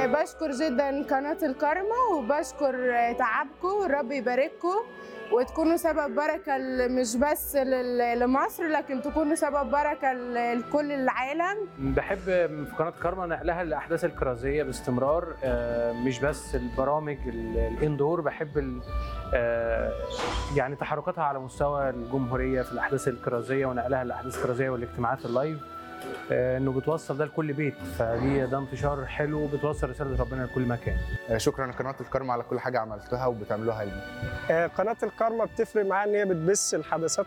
بشكر جدا قناة الكرمة وبشكر آه، تعبكم ربي يبارككم وتكونوا سبب بركة ل- مش بس لل- لمصر لكن تكونوا سبب بركة ل- لكل العالم بحب في قناه كارما نقلها الاحداث الكرازيه باستمرار آه، مش بس البرامج ال- الاندور بحب ال- آه، يعني تحركاتها على مستوى الجمهوريه في الاحداث الكرازيه ونقلها الاحداث الكرازيه والاجتماعات اللايف آه، انه بتوصل ده لكل بيت فدي ده انتشار حلو بتوصل رساله ربنا لكل مكان آه، شكرا لقناه الكرم على كل حاجه عملتوها وبتعملوها لي آه، قناة الكارما بتفرق معايا إن هي بتبث الحدثات